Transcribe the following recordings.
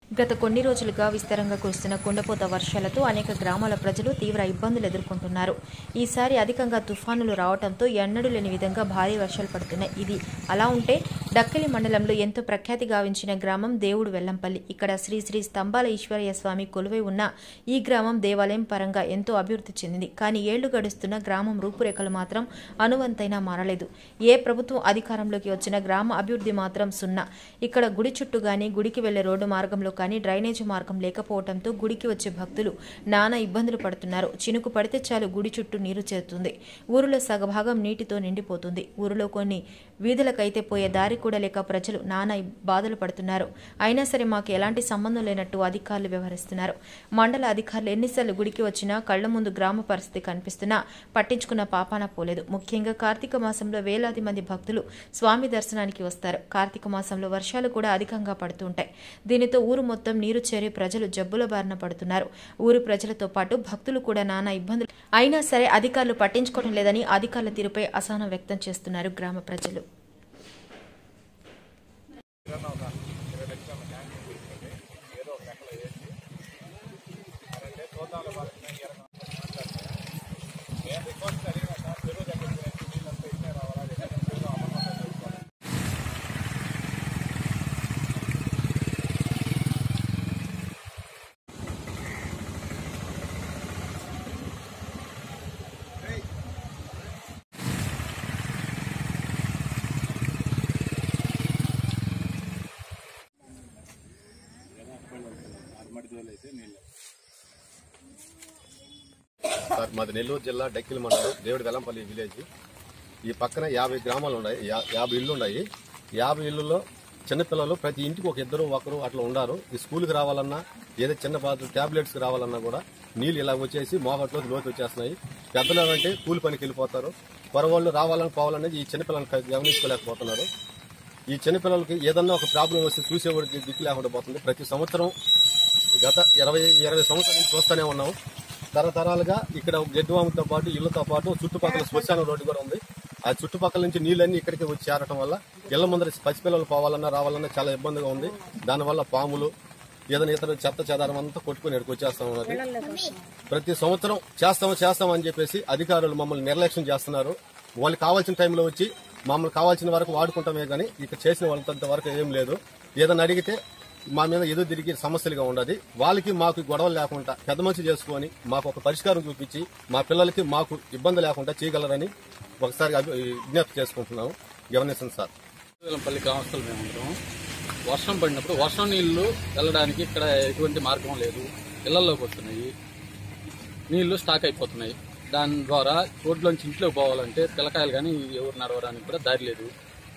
గత కొన్ని రోజులుగా విస్తారంగా కురుస్తున్న కుండపోత వర్షాలతో అనేక గ్రామాల ప్రజలు తీవ్ర ఇబ్బందులు ఎదుర్కొంటున్నారు ఈసారి అధికంగా తుఫానులు రావడంతో ఎన్నడూ లేని విధంగా భారీ వర్షాలు పడుతున్నాయి ఇది అలా ఉంటే డక్కిలి మండలంలో ఎంతో ప్రఖ్యాతి గావించిన గ్రామం దేవుడు వెల్లంపల్లి ఇక్కడ శ్రీ శ్రీ స్తంభాల ఈశ్వరయ్య స్వామి కొలువై ఉన్న ఈ గ్రామం దేవాలయం పరంగా ఎంతో అభివృద్ధి చెందింది కానీ ఏళ్లు గడుస్తున్న గ్రామం రూపురేఖలు మాత్రం అనువంతైనా మారలేదు ఏ ప్రభుత్వం అధికారంలోకి వచ్చిన గ్రామ అభివృద్ధి మాత్రం సున్నా ఇక్కడ గుడి చుట్టూ గాని గుడికి వెళ్లే రోడ్డు మార్గంలో కానీ డ్రైనేజీ మార్గం లేకపోవడంతో గుడికి వచ్చే భక్తులు నానా ఇబ్బందులు పడుతున్నారు చినుకు పడితే చాలు గుడి చుట్టూ నీరు చేరుతుంది ఊరిలో సగభాగం నీటితో నిండిపోతుంది ఊరిలో కొన్ని వీధులకైతే పోయే దారి కూడా లేక ప్రజలు నానా బాధలు పడుతున్నారు అయినా సరే మాకు ఎలాంటి సంబంధం లేనట్టు అధికారులు వ్యవహరిస్తున్నారు మండల అధికారులు ఎన్నిసార్లు గుడికి వచ్చినా కళ్ల ముందు గ్రామ పరిస్థితి కనిపిస్తున్నా పట్టించుకున్న పాపాన పోలేదు ముఖ్యంగా కార్తీక మాసంలో వేలాది మంది భక్తులు స్వామి దర్శనానికి వస్తారు కార్తీక మాసంలో వర్షాలు కూడా అధికంగా పడుతుంటాయి దీనితో ఊరు మొత్తం నీరు చేరి ప్రజలు జబ్బుల బారిన పడుతున్నారు ఊరు ప్రజలతో పాటు భక్తులు కూడా నానా ఇబ్బందులు అయినా సరే అధికారులు పట్టించుకోవడం లేదని అధికారుల తీరుపై అసహనం వ్యక్తం చేస్తున్నారు గ్రామ ప్రజలు సార్ మాది నెల్లూరు జిల్లా డక్కిలి మండలం దేవుడి వెల్లంపల్లి విలేజ్ ఈ పక్కన యాభై గ్రామాలు ఉన్నాయి యా- యాభై ఇళ్ళు ఉన్నాయి యాభై ఇళ్ళలో చిన్నపిల్లలు ప్రతి ఇంటికి ఒక ఇద్దరు ఒకరు అట్లా ఉండారు ఈ స్కూల్కి రావాలన్నా ఏదో చిన్న పాత్ర టాబ్లెట్స్కి రావాలన్నా కూడా నీళ్ళు ఇలా వచ్చేసి మోగట్లో లోతు వచ్చేస్తున్నాయి పెద్దలు అంటే కూలి పనికి వెళ్ళిపోతారు పొరవాళ్ళు రావాలని పోవాలనేది ఈ చిన్నపిల్లలు గమనించుకోలేకపోతున్నారు ఈ చిన్నపిల్లలకి ఏదన్నా ఒక ప్రాబ్లం వస్తే చూసేవాడికి దిక్కు లేకుండా పోతుంది ప్రతి సంవత్సరం గత ఇరవై ఇరవై సంవత్సరాల నుంచి చూస్తూనే ఉన్నాం తరతరాలుగా ఇక్కడ గడ్డివాముతో పాటు ఇళ్లతో పాటు చుట్టుపక్కల శ్మశాన రోడ్డు కూడా ఉంది ఆ చుట్టుపక్కల నుంచి నీళ్ళన్నీ ఇక్కడికి వచ్చి చేరటం వల్ల ఇళ్ల ముందర పసిపిల్లలు పోవాలన్నా రావాలన్నా చాలా ఇబ్బందిగా ఉంది దానివల్ల పాములు ఏదైనా ఇతర చెత్త చెదారం అంతా కొట్టుకుని ఇక్కడికి వచ్చేస్తా ఉన్నది ప్రతి సంవత్సరం చేస్తాం చేస్తాం అని చెప్పేసి అధికారులు మమ్మల్ని నిర్లక్ష్యం చేస్తున్నారు వాళ్ళు కావాల్సిన టైంలో వచ్చి మమ్మల్ని కావాల్సిన వరకు వాడుకుంటామే కానీ ఇక చేసిన వాళ్ళంత వరకు ఏం లేదు ఏదైనా అడిగితే మా మీద ఎదురు తిరిగి సమస్యలుగా ఉండదు వాళ్ళకి మాకు గొడవలు లేకుండా పెద్ద మనిషి చేసుకొని మాకు ఒక పరిష్కారం చూపించి మా పిల్లలకి మాకు ఇబ్బంది లేకుండా చేయగలరని ఒకసారి అభి- విజ్ఞప్తి చేసుకుంటున్నాము గమనించండి సార్ వేలంపల్లి గ్రామస్తులు మేము ఉంటాం వర్షం పడినప్పుడు వర్షం నీళ్లు వెళ్ళడానికి ఇక్కడ ఎటువంటి మార్గం లేదు ఇళ్లలోకి వస్తున్నాయి నీళ్లు స్టాక్ అయిపోతున్నాయి దాని ద్వారా రోడ్లోంచి ఇంట్లోకి పోవాలంటే పిల్లకాయలు కానీ ఎవరు నడవడానికి కూడా దారి లేదు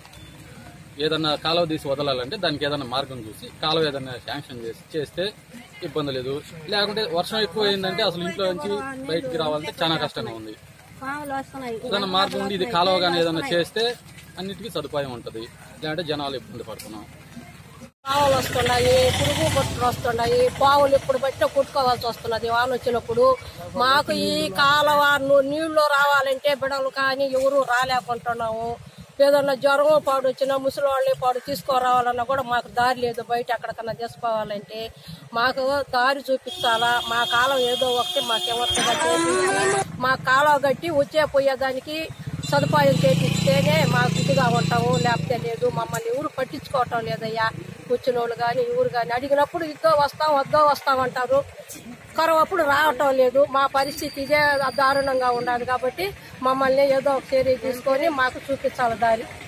ఏదన్నా కాలువ తీసి వదలాలంటే దానికి ఏదైనా మార్గం చూసి కాలువ ఏదైనా శాంక్షన్ చేసి చేస్తే ఇబ్బంది లేదు లేకుంటే వర్షం ఎక్కువ అయిందంటే అసలు ఇంట్లో నుంచి బయటికి రావాలంటే చాలా కష్టంగా ఉంది పాములు వస్తున్నాయి ఏదైనా మార్గం ఉండి ఇది కాలువ కానీ ఏదైనా చేస్తే అన్నిటికీ సదుపాయం ఉంటది లేదంటే జనాలు ఇబ్బంది పడుతున్నాం పాములు వస్తున్నాయి పురుగు పుట్టులు వస్తున్నాయి పావులు ఇప్పుడు బట్టి కుట్టుకోవాల్సి వస్తున్నది వాన వచ్చినప్పుడు మాకు ఈ కాలువ ను- నీళ్లు రావాలంటే బిడలు కానీ ఎవరు రాలేకుంటున్నాము ఏదన్నా జ్వరం పాడు వచ్చినా ముసలి వాళ్ళని పాడు తీసుకురావాలన్నా కూడా మాకు దారి లేదు బయట ఎక్కడికన్నా తీసుకోవాలంటే మాకు దారి చూపించాలా మా కాలం ఏదో ఒకటి మాకేమొత్తగా చేసి మా కాలువ గట్టి వచ్చే పోయేదానికి సదుపాయం చేపిస్తేనే మాకు ఇదిగా ఉంటాము లేకపోతే లేదు మమ్మల్ని ఎవరు పట్టించుకోవటం లేదయ్యా వచ్చిన వాళ్ళు కానీ ఎవరు కానీ అడిగినప్పుడు ఇద్దో వస్తాం వద్దో వస్తాం అంటారు కరువు అప్పుడు రావటం లేదు మా పరిస్థితి ఇదే దారుణంగా ఉన్నది కాబట్టి మమ్మల్ని ఏదో ఒక చర్య తీసుకొని మాకు చూపించాలి దారి